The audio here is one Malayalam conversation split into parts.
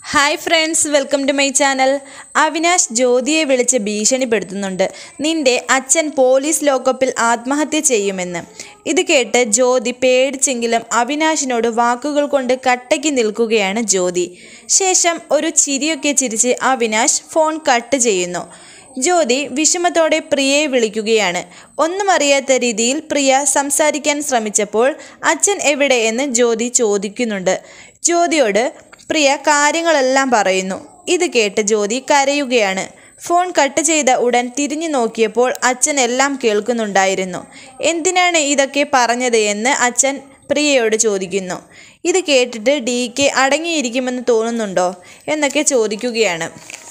hi friends welcome to my channel Avinash ജ്യോതിയെ വിളിച്ച് ഭീഷണിപ്പെടുത്തുന്നുണ്ട് നിന്റെ അച്ഛൻ പോലീസ് ലോക്കപ്പിൽ ആത്മഹത്യ ചെയ്യുമെന്ന് ഇത് കേട്ട് ജ്യോതി പേടിച്ചെങ്കിലും അവിനാശിനോട് വാക്കുകൾ കൊണ്ട് കട്ടയ്ക്ക് നിൽക്കുകയാണ് ജ്യോതി ശേഷം ഒരു ചിരിയൊക്കെ ചിരിച്ച് അവിനാശ് ഫോൺ കട്ട് ചെയ്യുന്നു ജ്യോതി വിഷമത്തോടെ പ്രിയയെ വിളിക്കുകയാണ് ഒന്നും അറിയാത്ത രീതിയിൽ പ്രിയ സംസാരിക്കാൻ ശ്രമിച്ചപ്പോൾ അച്ഛൻ എവിടെ എന്ന് ജ്യോതി ചോദിക്കുന്നുണ്ട് ജ്യോതിയോട് പ്രിയ കാര്യങ്ങളെല്ലാം പറയുന്നു ഇത് കേട്ട് ജ്യോതി കരയുകയാണ് ഫോൺ കട്ട് ചെയ്ത ഉടൻ തിരിഞ്ഞു നോക്കിയപ്പോൾ അച്ഛൻ എല്ലാം കേൾക്കുന്നുണ്ടായിരുന്നു എന്തിനാണ് ഇതൊക്കെ പറഞ്ഞത് എന്ന് അച്ഛൻ പ്രിയയോട് ചോദിക്കുന്നു ഇത് കേട്ടിട്ട് ഡി കെ അടങ്ങിയിരിക്കുമെന്ന് തോന്നുന്നുണ്ടോ എന്നൊക്കെ ചോദിക്കുകയാണ്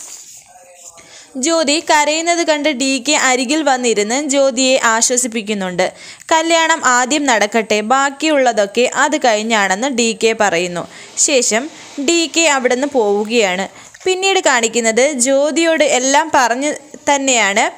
ജ്യോതി കരയുന്നത് കണ്ട് ഡി കെ അരികിൽ വന്നിരുന്ന് ജ്യോതിയെ ആശ്വസിപ്പിക്കുന്നുണ്ട് കല്യാണം ആദ്യം നടക്കട്ടെ ബാക്കിയുള്ളതൊക്കെ അത് കഴിഞ്ഞാണെന്ന് ഡി കെ പറയുന്നു ശേഷം ഡി കെ അവിടുന്ന് പോവുകയാണ് പിന്നീട് കാണിക്കുന്നത് ജ്യോതിയോട് എല്ലാം പറഞ്ഞു തന്നെയാണ്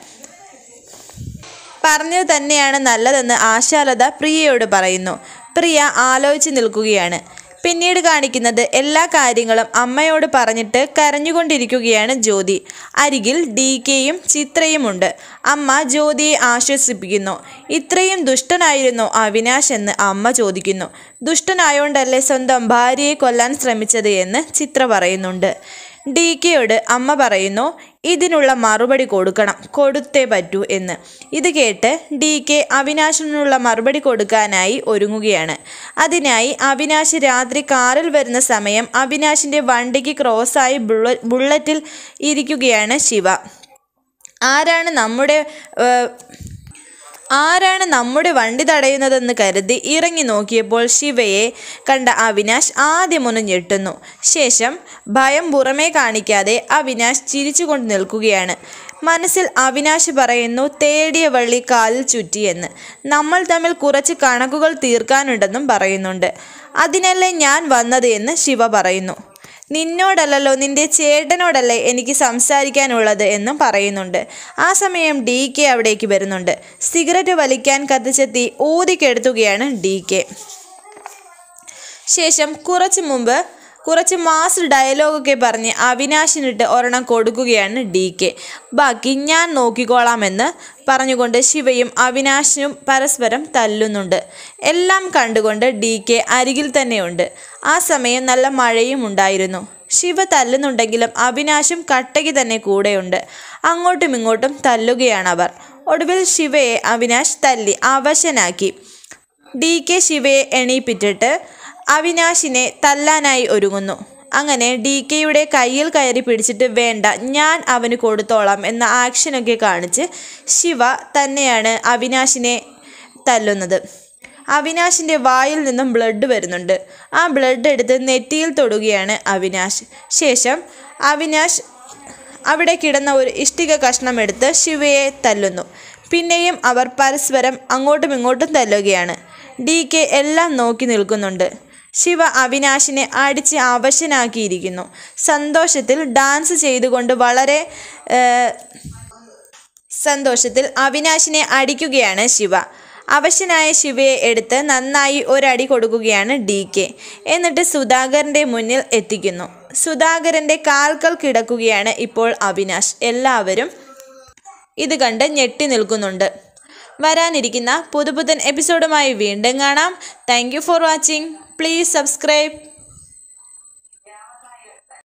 പറഞ്ഞത് തന്നെയാണ് നല്ലതെന്ന് ആശാലത പ്രിയയോട് പറയുന്നു പ്രിയ ആലോചിച്ച് നിൽക്കുകയാണ് പിന്നീട് കാണിക്കുന്നത് എല്ലാ കാര്യങ്ങളും അമ്മയോട് പറഞ്ഞിട്ട് കരഞ്ഞുകൊണ്ടിരിക്കുകയാണ് ജ്യോതി അരികിൽ ഡി കെയും ചിത്രയുമുണ്ട് അമ്മ ജ്യോതിയെ ആശ്വസിപ്പിക്കുന്നു ഇത്രയും ദുഷ്ടനായിരുന്നോ അവിനാശ് എന്ന് അമ്മ ചോദിക്കുന്നു ദുഷ്ടനായോണ്ടല്ലേ സ്വന്തം ഭാര്യയെ കൊല്ലാൻ ശ്രമിച്ചത് എന്ന് ചിത്ര പറയുന്നുണ്ട് ഡി കെയോട് അമ്മ പറയുന്നു ഇതിനുള്ള മറുപടി കൊടുക്കണം കൊടുത്തേ പറ്റൂ എന്ന് ഇത് കേട്ട് ഡി കെ അവിനാശിനുള്ള മറുപടി കൊടുക്കാനായി ഒരുങ്ങുകയാണ് അതിനായി അവിനാശ് രാത്രി കാറിൽ വരുന്ന സമയം അവിനാശിൻ്റെ വണ്ടിക്ക് ക്രോസായി ബുള്ള ബുള്ളറ്റിൽ ഇരിക്കുകയാണ് ശിവ ആരാണ് നമ്മുടെ ഏഹ്, ആരാണ് നമ്മുടെ വണ്ടി തടയുന്നതെന്ന് കരുതി ഇറങ്ങി നോക്കിയപ്പോൾ ശിവയെ കണ്ട അവിനാശ് ആദ്യമൊന്ന് ഞെട്ടുന്നു ശേഷം ഭയം പുറമേ കാണിക്കാതെ അവിനാശ് ചിരിച്ചുകൊണ്ട് നിൽക്കുകയാണ് മനസ്സിൽ അവിനാശ് പറയുന്നു തേടിയ വള്ളി കാലിൽ ചുറ്റിയെന്ന് നമ്മൾ തമ്മിൽ കുറച്ച് കണക്കുകൾ തീർക്കാനുണ്ടെന്നും പറയുന്നുണ്ട് അതിനല്ലേ ഞാൻ വന്നത് എന്ന് ശിവ പറയുന്നു നിന്നോടല്ലല്ലോ നിന്റെ ചേട്ടനോടല്ലേ എനിക്ക് സംസാരിക്കാനുള്ളത് എന്നും പറയുന്നുണ്ട് ആ സമയം ഡി കെ അവിടേക്ക് വരുന്നുണ്ട് സിഗരറ്റ് വലിക്കാൻ കത്തിച്ചെത്തി ഊതിക്കെടുത്തുകയാണ് ഡി കെ ശേഷം കുറച്ച് മുമ്പ് കുറച്ച് മാസ് ഡയലോഗൊക്കെ പറഞ്ഞ് അവിനാശിനിട്ട് ഒരെണ്ണം കൊടുക്കുകയാണ് ഡി കെ ബാക്കി ഞാൻ നോക്കിക്കോളാമെന്ന് പറഞ്ഞുകൊണ്ട് ശിവയും അവിനാശിനും പരസ്പരം തല്ലുന്നുണ്ട് എല്ലാം കണ്ടുകൊണ്ട് ഡി കെ അരികിൽ തന്നെയുണ്ട് ആ സമയം നല്ല മഴയും ഉണ്ടായിരുന്നു ശിവ തല്ലുന്നുണ്ടെങ്കിലും അവിനാശും കട്ടയ്ക്ക് തന്നെ കൂടെയുണ്ട് അങ്ങോട്ടും ഇങ്ങോട്ടും തല്ലുകയാണ് അവർ ഒടുവിൽ ശിവയെ അവിനാശ് തല്ലി അവശനാക്കി ഡി കെ ശിവയെ എണീപ്പിച്ചിട്ട് അവിനാശിനെ തല്ലാനായി ഒരുങ്ങുന്നു അങ്ങനെ ഡി കെയുടെ കയ്യിൽ കയറി പിടിച്ചിട്ട് വേണ്ട ഞാൻ അവന് കൊടുത്തോളാം എന്ന ആക്ഷനൊക്കെ കാണിച്ച് ശിവ തന്നെയാണ് അവിനാശിനെ തല്ലുന്നത് അവിനാശിൻ്റെ വായിൽ നിന്നും ബ്ലഡ് വരുന്നുണ്ട് ആ ബ്ലഡ് എടുത്ത് നെറ്റിയിൽ തൊടുകയാണ് അവിനാശ് ശേഷം അവിനാശ് അവിടെ കിടന്ന ഒരു ഇഷ്ടിക കഷ്ണം എടുത്ത് ശിവയെ തല്ലുന്നു പിന്നെയും അവർ പരസ്പരം അങ്ങോട്ടും ഇങ്ങോട്ടും തല്ലുകയാണ് ഡി കെ എല്ലാം നോക്കി നിൽക്കുന്നുണ്ട് ശിവ അവിനാശിനെ അടിച്ച് അവശനാക്കിയിരിക്കുന്നു സന്തോഷത്തിൽ ഡാൻസ് ചെയ്തുകൊണ്ട് വളരെ ഏഹ്, സന്തോഷത്തിൽ അവിനാശിനെ അടിക്കുകയാണ് ശിവ അവശനായ ശിവയെ എടുത്ത് നന്നായി ഒരടി കൊടുക്കുകയാണ് ഡി കെ എന്നിട്ട് സുധാകരൻ്റെ മുന്നിൽ എത്തിക്കുന്നു സുധാകരൻ്റെ കാൽക്കൽ കിടക്കുകയാണ് ഇപ്പോൾ അവിനാശ് എല്ലാവരും ഇത് കണ്ട് ഞെട്ടി നിൽക്കുന്നുണ്ട് വരാനിരിക്കുന്ന പുതുപുത്തൻ എപ്പിസോഡുമായി വീണ്ടും കാണാം thank you for watching please subscribe